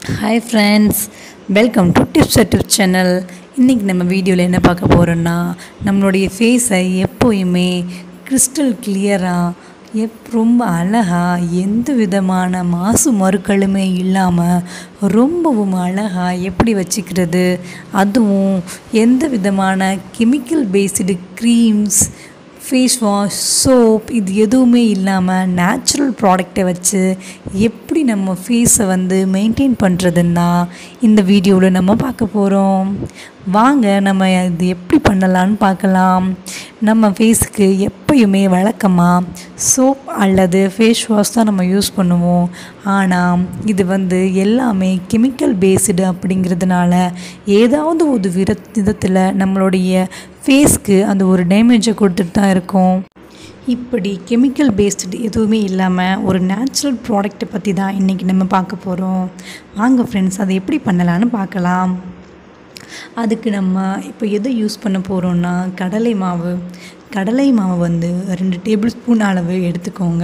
hi friends welcome to tips tips channel இன்றைக்கி நம்ம வீடியோவில் என்ன பார்க்க போகிறோன்னா நம்மளுடைய ஃபேஸை எப்போயுமே கிறிஸ்டல் கிளியராக எப் ரொம்ப அழகாக எந்த விதமான மாசு மறுக்களுமே இல்லாமல் ரொம்பவும் அழகாக எப்படி வச்சுக்கிறது அதுவும் எந்த விதமான chemical based creams face wash soap இது எதுவுமே இல்லாமல் நேச்சுரல் ப்ராடக்டை வச்சு எப்படி நம்ம ஃபேஸை வந்து மெயின்டைன் பண்ணுறதுன்னா இந்த வீடியோவில் நம்ம பார்க்க போகிறோம் வாங்க நம்ம இது எப்படி பண்ணலான்னு பார்க்கலாம் நம்ம ஃபேஸுக்கு எப்பயுமே வழக்கமாக சோப் அல்லது ஃபேஸ் வாஷ் தான் நம்ம யூஸ் பண்ணுவோம் ஆனால் இது வந்து எல்லாமே கெமிக்கல் பேஸ்டு அப்படிங்கிறதுனால ஏதாவது ஒரு வித விதத்தில் நம்மளுடைய ஃபேஸ்க்கு அந்த ஒரு டேமேஜை கொடுத்துட்டு தான் இருக்கும் இப்படி கெமிக்கல் பேஸ்டு எதுவுமே இல்லாமல் ஒரு நேச்சுரல் ப்ராடக்ட்டை பற்றி தான் இன்றைக்கி நம்ம பார்க்க போகிறோம் வாங்க ஃப்ரெண்ட்ஸ் அதை எப்படி பண்ணலான்னு பார்க்கலாம் அதுக்கு நம்ம இப்போ எதை யூஸ் பண்ண போகிறோன்னா கடலை மாவு கடலை மாவு வந்து ரெண்டு டேபிள் ஸ்பூன் அளவு எடுத்துக்கோங்க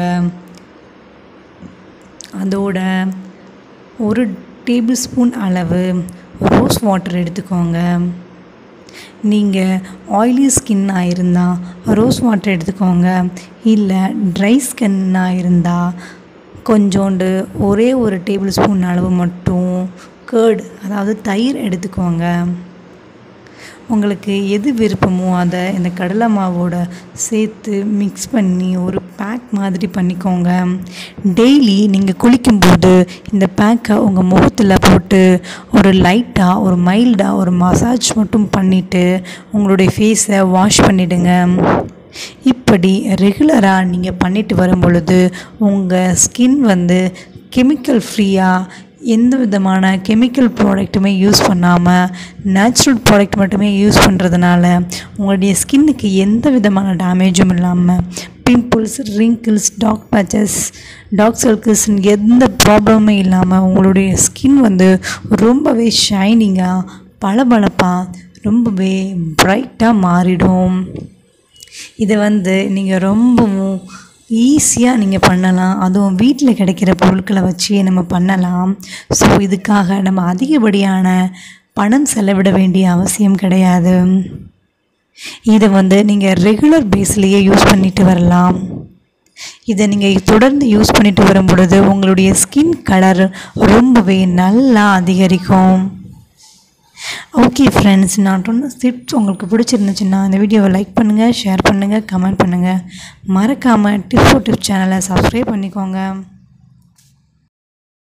அதோட ஒரு டேபிள் ஸ்பூன் அளவு ரோஸ் வாட்டர் எடுத்துக்கோங்க நீங்கள் ஆயிலி ஸ்கின்னாக இருந்தால் ரோஸ் வாட்டர் எடுத்துக்கோங்க இல்லை ட்ரை ஸ்கின்னாக இருந்தால் கொஞ்சோண்டு ஒரே ஒரு டேபிள் ஸ்பூன் அளவு மட்டும் கேர்டு அதாவது தயிர் எடுத்துக்கோங்க உங்களுக்கு எது விருப்பமோ அதை இந்த கடலை மாவோட சேர்த்து மிக்ஸ் பண்ணி ஒரு பேக் மாதிரி பண்ணிக்கோங்க டெய்லி நீங்கள் குளிக்கும்போது இந்த பேக்கை உங்கள் முகத்தில் போட்டு ஒரு லைட்டாக ஒரு மைல்டாக ஒரு மசாஜ் மட்டும் பண்ணிவிட்டு உங்களுடைய ஃபேஸை வாஷ் பண்ணிவிடுங்க இப்படி ரெகுலராக நீங்கள் பண்ணிட்டு வரும் பொழுது உங்கள் ஸ்கின் வந்து கெமிக்கல் ஃப்ரீயாக எந்த விதமான கெமிக்கல் ப்ராடக்ட்டுமே யூஸ் பண்ணாமல் நேச்சுரல் ப்ராடக்ட் மட்டுமே யூஸ் பண்ணுறதுனால உங்களுடைய ஸ்கின்னுக்கு எந்த விதமான டேமேஜும் இல்லாமல் pimples wrinkles dark patches dark circles எந்த ப்ராப்ளமுமே இல்லாமல் உங்களுடைய ஸ்கின் வந்து ரொம்பவே ஷைனிங்காக பளபளப்பாக ரொம்பவே பிரைட்டாக மாறிடும் இதை வந்து நீங்கள் ரொம்பவும் ஈஸியாக நீங்கள் பண்ணலாம் அதுவும் வீட்டில் கிடைக்கிற பொருட்களை வச்சு நம்ம பண்ணலாம் ஸோ இதுக்காக நம்ம அதிகப்படியான பணம் செலவிட வேண்டிய அவசியம் கிடையாது இதை வந்து நீங்கள் ரெகுலர் பேஸ்லேயே யூஸ் பண்ணிட்டு வரலாம் இதை நீங்கள் தொடர்ந்து யூஸ் பண்ணிட்டு வரும் பொழுது உங்களுடைய ஸ்கின் கலர் ரொம்பவே நல்லா அதிகரிக்கும் ஓகே ஃப்ரெண்ட்ஸ் நான் சொன்ன டிப்ஸ் உங்களுக்கு பிடிச்சிருந்துச்சுன்னா இந்த வீடியோவை லைக் பண்ணுங்கள் ஷேர் பண்ணுங்கள் கமெண்ட் பண்ணுங்கள் மறக்காமல் டிப்ஸோ டிப் சேனலை சப்ஸ்கிரைப் பண்ணிக்கோங்க